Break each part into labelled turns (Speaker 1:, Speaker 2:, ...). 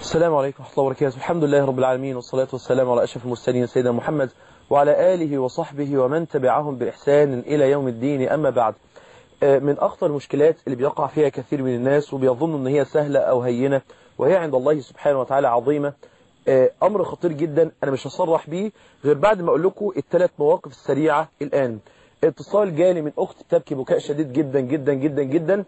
Speaker 1: السلام عليكم ورحمة الله وبركاته الحمد لله رب العالمين والصلاة والسلام على أشرف المرسلين سيدنا محمد وعلى آله وصحبه ومن تبعهم بإحسان إلى يوم الدين أما بعد من أخطر المشكلات اللي بيقع فيها كثير من الناس وبيظنوا أن هي سهلة أو هينة وهي عند الله سبحانه وتعالى عظيمة أمر خطير جدا أنا مش هصرح بيه غير بعد ما أقول لكم الثلاث مواقف السريعة الآن اتصال جالي من أخت بتبكي بكاء شديد جدا جدا جدا جدا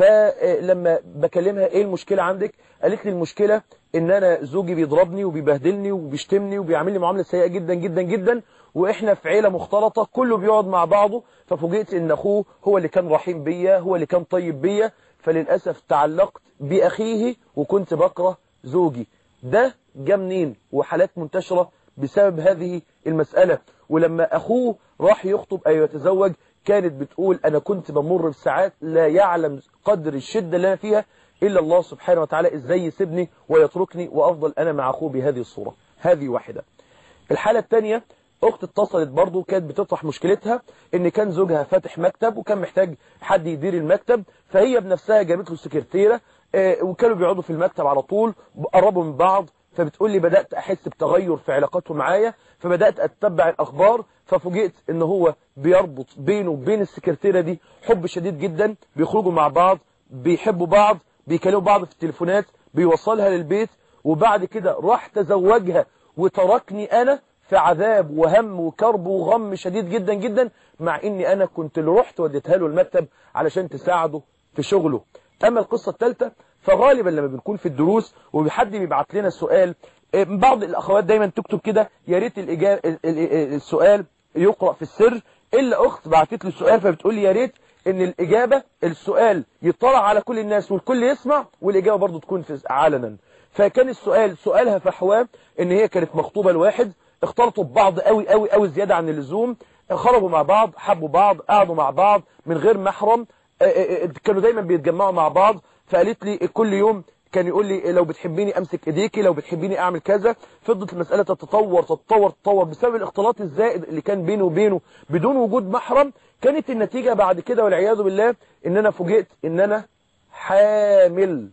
Speaker 1: فلما بكلمها ايه المشكلة عندك قالت لي المشكلة ان انا زوجي بيضربني وبيبهدلني وبيشتمني وبيعمل لي معاملة سيئة جدا جدا جدا واحنا في عيلة مختلطة كله بيقعد مع بعضه ففوجئت ان اخوه هو اللي كان رحيم بيا هو اللي كان طيب بيا فللأسف تعلقت بأخيه وكنت بكره زوجي ده جه منين وحالات منتشرة بسبب هذه المسألة ولما أخوه راح يخطب أو يتزوج كانت بتقول أنا كنت بمر بساعات لا يعلم قدر الشدة اللي أنا فيها إلا الله سبحانه وتعالى إزاي يسيبني ويتركني وأفضل أنا مع أخوه بهذه الصورة هذه واحدة الحالة الثانية أخت اتصلت برضو كانت بتطرح مشكلتها إن كان زوجها فاتح مكتب وكان محتاج حد يدير المكتب فهي بنفسها جابت له سكرتيرة وكانوا بيقعدوا في المكتب على طول قربوا من بعض فبتقول لي بدأت أحس بتغير في علاقته معايا فبدأت أتبع الأخبار ففوجئت إن هو بيربط بينه وبين السكرتيرة دي حب شديد جدا بيخرجوا مع بعض بيحبوا بعض بيكلموا بعض في التليفونات بيوصلها للبيت وبعد كده راح تزوجها وتركني أنا في عذاب وهم وكرب وغم شديد جدا جدا مع إني أنا كنت اللي رحت وديتها له المكتب علشان تساعده في شغله أما القصة الثالثة فغالبا لما بنكون في الدروس وحد بيبعت لنا سؤال بعض الأخوات دايما تكتب كده يا ريت السؤال يقرأ في السر إلا أخت بعتت لي سؤال فبتقول لي يا ريت إن الإجابة السؤال يطلع على كل الناس والكل يسمع والإجابة برضو تكون في علنا فكان السؤال سؤالها فحواه إن هي كانت مخطوبة لواحد اختلطوا ببعض قوي قوي قوي زيادة عن اللزوم خرجوا مع بعض حبوا بعض قعدوا مع بعض من غير محرم كانوا دايما بيتجمعوا مع بعض فقالت لي كل يوم كان يقول لي لو بتحبيني امسك ايديكي لو بتحبيني اعمل كذا فضلت المسألة تتطور تتطور تتطور بسبب الاختلاط الزائد اللي كان بينه وبينه بدون وجود محرم كانت النتيجة بعد كده والعياذ بالله ان انا فوجئت ان انا حامل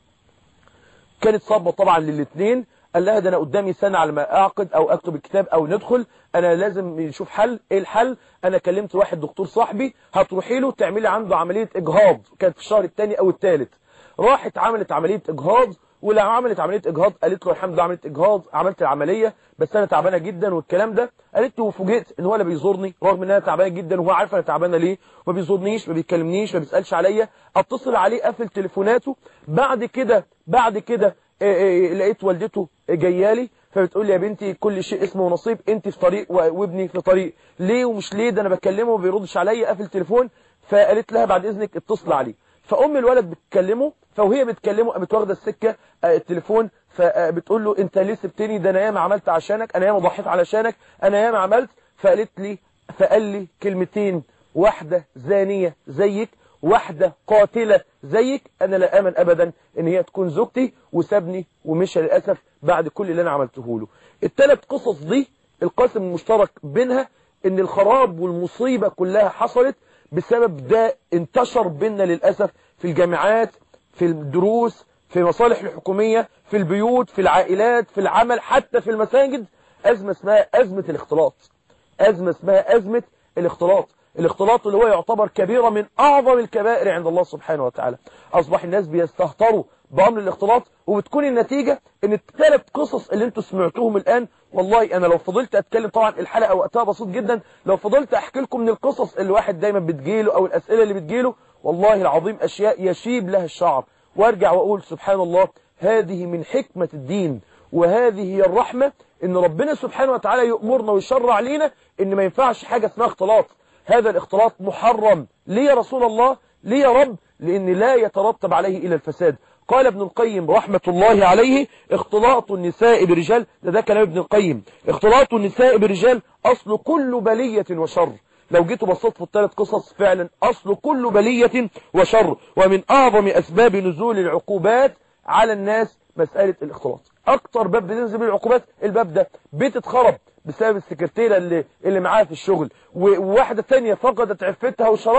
Speaker 1: كانت صابة طبعا للاثنين قال لها ده انا قدامي سنة على ما اعقد او اكتب الكتاب او ندخل انا لازم نشوف حل ايه الحل انا كلمت واحد دكتور صاحبي هتروحي له تعملي عنده عملية اجهاض كانت في الشهر الثاني او الثالث راحت عملت عملية اجهاض ولما عملت عملية اجهاض قالت له الحمد لله عملت اجهاض عملت العملية بس انا تعبانة جدا والكلام ده قالت له وفوجئت ان هو لا بيزورني رغم ان انا تعبانة جدا وهو عارف انا تعبانة ليه ما بيزورنيش ما بيكلمنيش ما بيسالش عليا اتصل عليه قفل تليفوناته بعد كده بعد كده لقيت والدته جايالي فبتقول لي يا بنتي كل شيء اسمه نصيب انت في طريق وابني في طريق ليه ومش ليه ده انا بكلمه وما بيردش عليا قافل تليفون فقالت لها بعد اذنك اتصل عليه فام الولد بتكلمه فوهي بتكلمه قامت واخده السكه التليفون فبتقول له انت ليه سبتني ده انا ياما عملت عشانك انا ياما ضحيت علشانك انا ياما عملت فقالت لي فقال لي كلمتين واحده زانيه زيك واحدة قاتلة زيك أنا لا أمن أبدا إن هي تكون زوجتي وسابني ومشى للأسف بعد كل اللي أنا عملته له الثلاث قصص دي القاسم المشترك بينها إن الخراب والمصيبة كلها حصلت بسبب ده انتشر بيننا للأسف في الجامعات في الدروس في المصالح الحكومية في البيوت في العائلات في العمل حتى في المساجد أزمة اسمها أزمة الاختلاط أزمة اسمها أزمة الاختلاط الاختلاط اللي هو يعتبر كبيرة من أعظم الكبائر عند الله سبحانه وتعالى أصبح الناس بيستهتروا بأمر الاختلاط وبتكون النتيجة ان الثلاث قصص اللي انتوا سمعتوهم الآن والله أنا لو فضلت أتكلم طبعا الحلقة وقتها بسيط جدا لو فضلت أحكي لكم من القصص اللي الواحد دايما بتجيله أو الأسئلة اللي بتجيله والله العظيم أشياء يشيب لها الشعر وارجع وأقول سبحان الله هذه من حكمة الدين وهذه هي الرحمة ان ربنا سبحانه وتعالى يأمرنا ويشرع لينا ان ما ينفعش حاجة اسمها اختلاط هذا الاختلاط محرم ليه يا رسول الله ليه يا رب لأن لا يترتب عليه إلى الفساد قال ابن القيم رحمة الله عليه اختلاط النساء برجال ده, ده كلام ابن القيم اختلاط النساء برجال أصل كل بلية وشر لو جيتوا بصيت في الثلاث قصص فعلا أصل كل بلية وشر ومن أعظم أسباب نزول العقوبات على الناس مسألة الاختلاط أكتر باب بتنزل بالعقوبات الباب ده بيت اتخرب بسبب السكرتيرة اللي, اللي معاها في الشغل وواحدة تانية فقدت عفتها وشرفها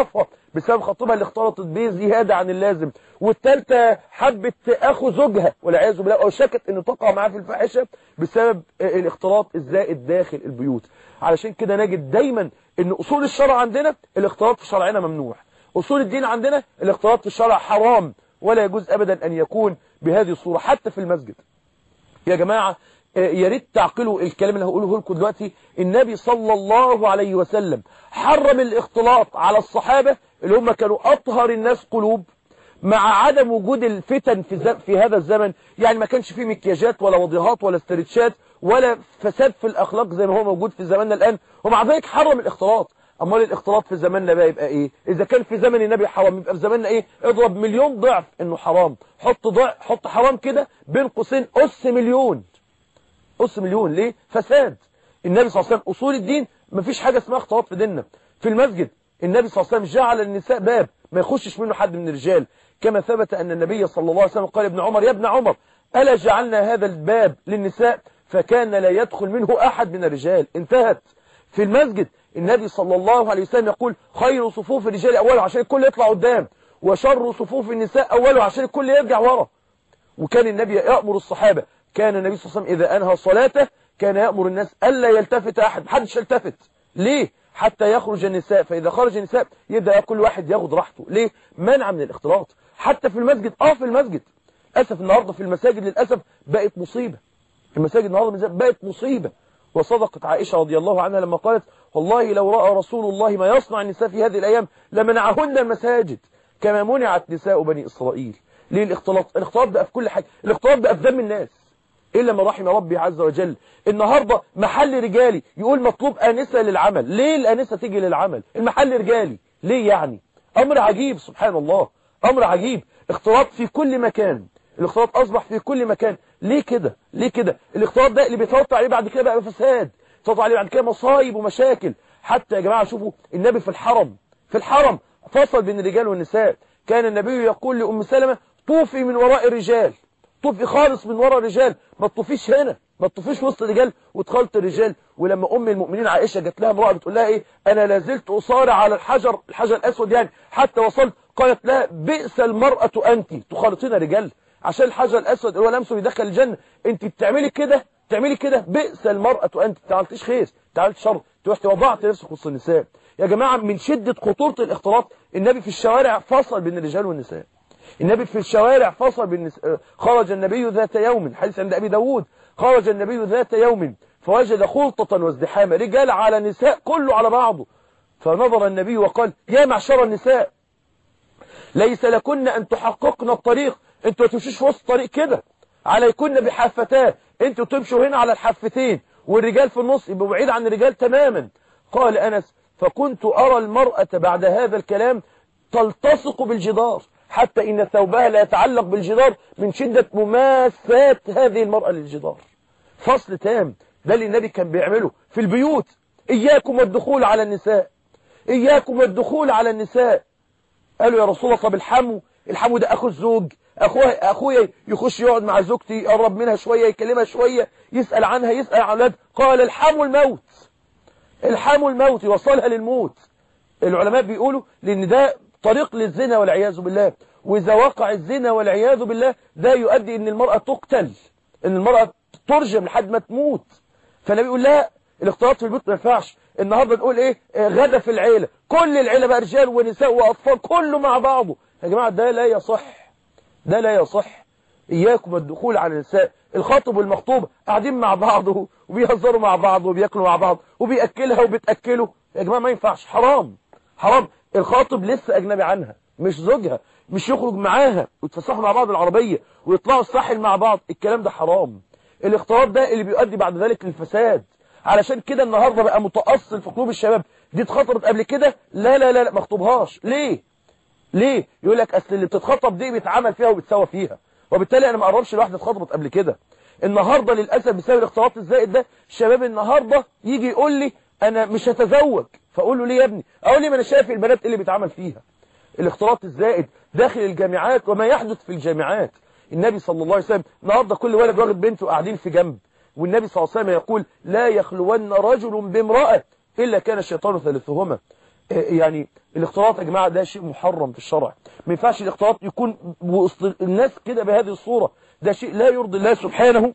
Speaker 1: بسبب خطيبها اللي اختلطت بيه زيادة عن اللازم والثالثة حبت اخو زوجها والعياذ بالله او شكت انه تقع معاه في الفاحشة بسبب الاختلاط الزائد داخل البيوت علشان كده نجد دايما ان اصول الشرع عندنا الاختلاط في شرعنا ممنوع اصول الدين عندنا الاختلاط في الشرع حرام ولا يجوز ابدا ان يكون بهذه الصورة حتى في المسجد يا جماعة يا ريت تعقلوا الكلام اللي هقوله لكم دلوقتي النبي صلى الله عليه وسلم حرم الاختلاط على الصحابة اللي هم كانوا أطهر الناس قلوب مع عدم وجود الفتن في, في هذا الزمن يعني ما كانش فيه مكياجات ولا وضيهات ولا استرتشات ولا فساد في الأخلاق زي ما هو موجود في زماننا الآن ومع ذلك حرم الاختلاط امال الاختلاط في زماننا بقى يبقى ايه اذا كان في زمن النبي حرام يبقى في زماننا ايه اضرب مليون ضعف انه حرام حط ضعف حط حرام كده بين قوسين اس مليون اس مليون ليه فساد النبي صلى الله عليه وسلم اصول الدين مفيش حاجه اسمها اختلاط في ديننا في المسجد النبي صلى الله عليه وسلم جعل النساء باب ما يخشش منه حد من الرجال كما ثبت ان النبي صلى الله عليه وسلم قال ابن عمر يا ابن عمر الا جعلنا هذا الباب للنساء فكان لا يدخل منه احد من الرجال انتهت في المسجد النبي صلى الله عليه وسلم يقول خير صفوف الرجال أوله عشان الكل يطلع قدام وشر صفوف النساء أوله عشان الكل يرجع ورا وكان النبي يأمر الصحابة كان النبي صلى الله عليه وسلم إذا أنهى صلاته كان يأمر الناس ألا يلتفت أحد محدش يلتفت ليه حتى يخرج النساء فإذا خرج النساء يبدأ كل واحد ياخد راحته ليه منع من الاختلاط حتى في المسجد آه في المسجد أسف النهاردة في المساجد للأسف بقت مصيبة المساجد النهاردة بقت مصيبة وصدقت عائشة رضي الله عنها لما قالت والله لو رأى رسول الله ما يصنع النساء في هذه الأيام لمنعهن المساجد كما منعت نساء بني إسرائيل ليه الاختلاط الاختلاط بقى في كل حاجة الاختلاط بقى في دم الناس إلا ما رحم ربي عز وجل النهاردة محل رجالي يقول مطلوب آنسة للعمل ليه الآنسة تيجي للعمل المحل رجالي ليه يعني أمر عجيب سبحان الله أمر عجيب اختلاط في كل مكان الاختلاط أصبح في كل مكان ليه كده ليه كده الاختلاط ده اللي بيتوقع عليه بعد كده بقى فساد يتوقع عليه بعد كده مصايب ومشاكل حتى يا جماعة شوفوا النبي في الحرم في الحرم فصل بين الرجال والنساء كان النبي يقول لأم سلمة طوفي من وراء الرجال طوفي خالص من وراء الرجال ما تطوفيش هنا ما تطوفيش وسط الرجال وتخلط الرجال ولما ام المؤمنين عائشة جات لها امرأة بتقول لها ايه انا لازلت اصارع على الحجر الحجر الاسود يعني حتى وصلت قالت لها بئس المرأة انت تخالطين رجال عشان الحجر الاسود هو لمسه يدخل الجنة انت بتعملي كده تعملي كده بئس المرأة انت تعملتيش خير تعملت شر تروح وضعت نفسك وسط النساء يا جماعة من شدة خطورة الاختلاط النبي في الشوارع فصل بين الرجال والنساء النبي في الشوارع فصل بالنساء خرج النبي ذات يوم حديث عند أبي داود خرج النبي ذات يوم فوجد خلطة وازدحاما رجال على نساء كله على بعضه فنظر النبي وقال يا معشر النساء ليس لكن أن تحققن الطريق انتوا تمشوش في وسط الطريق كده عليكن بحافتان انتوا تمشوا هنا على الحافتين والرجال في النص يبقوا بعيد عن الرجال تماما قال أنس فكنت أرى المرأة بعد هذا الكلام تلتصق بالجدار حتى إن ثوبها لا يتعلق بالجدار من شدة مماسات هذه المرأة للجدار فصل تام ده اللي النبي كان بيعمله في البيوت إياكم والدخول على النساء إياكم والدخول على النساء قالوا يا رسول الله طب الحمو الحمو ده أخو الزوج أخويا أخويا يخش يقعد مع زوجتي يقرب منها شوية يكلمها شوية يسأل عنها يسأل عن أولاد قال الحمو الموت الحمو الموت يوصلها للموت العلماء بيقولوا لأن ده طريق للزنا والعياذ بالله وإذا وقع الزنا والعياذ بالله ده يؤدي أن المرأة تقتل أن المرأة ترجم لحد ما تموت فالنبي يقول لا الاختلاط في البيوت ما ينفعش النهارده نقول ايه غدا في العيلة كل العيلة بقى رجال ونساء وأطفال كله مع بعضه يا جماعة ده لا يصح ده لا يصح إياكم الدخول على النساء الخاطب والمخطوبة قاعدين مع بعض وبيهزروا مع بعض وبياكلوا مع بعض وبيأكلها وبتأكله يا جماعة ما ينفعش حرام حرام الخاطب لسه أجنبي عنها مش زوجها مش يخرج معاها ويتفسحوا مع بعض العربية ويطلعوا الساحل مع بعض الكلام ده حرام الاختلاط ده اللي بيؤدي بعد ذلك للفساد علشان كده النهاردة بقى متأصل في قلوب الشباب دي اتخطبت قبل كده لا لا لا, لا ما اخطبهاش ليه ليه يقول لك اصل اللي بتتخطب دي بيتعمل فيها وبتسوى فيها وبالتالي انا ما اقربش لواحده اتخطبت قبل كده النهارده للاسف بسبب الاختلاط الزائد ده الشباب النهارده يجي يقول لي انا مش هتزوج فاقول له ليه يا ابني اقول لي ما انا شايف البنات اللي بيتعمل فيها الاختلاط الزائد داخل الجامعات وما يحدث في الجامعات النبي صلى الله عليه وسلم النهارده كل ولد واخد بنته قاعدين في جنب والنبي صلى الله عليه وسلم يقول لا يخلون رجل بامرأة إلا كان الشيطان ثالثهما يعني الاختلاط يا جماعة ده شيء محرم في الشرع ما ينفعش الاختلاط يكون وسط الناس كده بهذه الصورة ده شيء لا يرضي الله سبحانه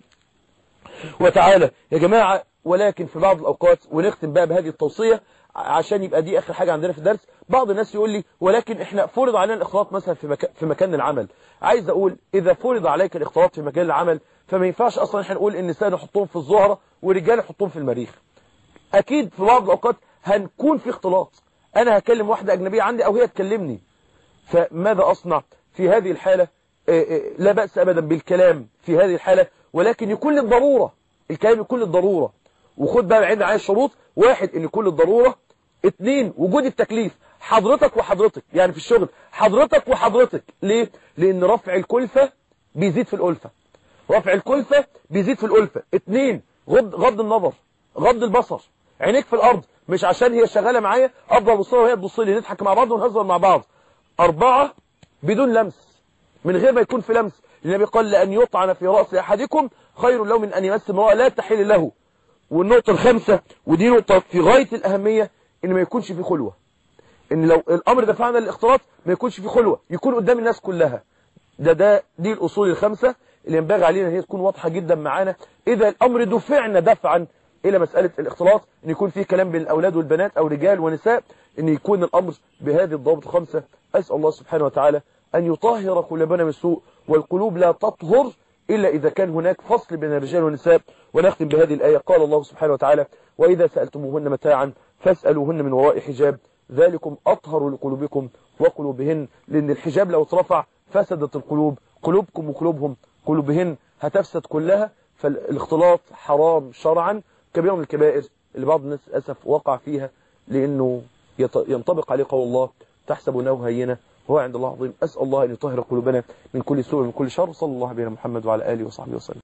Speaker 1: وتعالى يا جماعة ولكن في بعض الأوقات ونختم بقى بهذه التوصية عشان يبقى دي آخر حاجة عندنا في الدرس بعض الناس يقول لي ولكن احنا فرض علينا الاختلاط مثلا في, مكان في مكان العمل عايز أقول إذا فرض عليك الاختلاط في مكان العمل فما ينفعش أصلا احنا نقول النساء نحطهم في الظهرة والرجال يحطهم في المريخ أكيد في بعض الأوقات هنكون في اختلاط أنا هكلم واحدة أجنبية عندي أو هي تكلمني فماذا أصنع في هذه الحالة لا بأس أبدا بالكلام في هذه الحالة ولكن يكون للضرورة الكلام يكون للضرورة وخد بقى عندنا عليه الشروط واحد ان يكون للضرورة اثنين وجود التكليف حضرتك وحضرتك يعني في الشغل حضرتك وحضرتك ليه لان رفع الكلفة بيزيد في الألفة رفع الكلفة بيزيد في الألفة اثنين غض, غض النظر غض البصر عينيك في الأرض مش عشان هي شغالة معايا أفضل أبص لها وهي تبص لي نضحك مع بعض ونهزر مع بعض أربعة بدون لمس من غير ما يكون في لمس النبي قال لأن يطعن في رأس أحدكم خير له من أن يمس امرأة لا تحل له والنقطة الخامسة ودي نقطة في غاية الأهمية إن ما يكونش في خلوة إن لو الأمر دفعنا للاختلاط ما يكونش في خلوة يكون قدام الناس كلها ده ده دي الأصول الخمسة اللي ينبغي علينا هي تكون واضحة جدا معانا إذا الأمر دفعنا دفعا إلى مسألة الاختلاط إن يكون في كلام بين الأولاد والبنات أو رجال ونساء إن يكون الأمر بهذه الضوابط الخمسة أسأل الله سبحانه وتعالى أن يطهر قلوبنا من السوء والقلوب لا تطهر إلا إذا كان هناك فصل بين الرجال والنساء ونختم بهذه الآية قال الله سبحانه وتعالى وإذا سألتموهن متاعا فاسألوهن من وراء حجاب ذلكم أطهر لقلوبكم وقلوبهن لأن الحجاب لو اترفع فسدت القلوب قلوبكم وقلوبهم قلوبهن هتفسد كلها فالاختلاط حرام شرعا كبير من الكبائر اللي بعض الناس للأسف وقع فيها لأنه ينطبق عليه قول الله تحسبونه هينة وهو عند الله عظيم أسأل الله أن يطهر قلوبنا من كل سوء ومن كل شر صلى الله عليه محمد وعلى آله وصحبه وسلم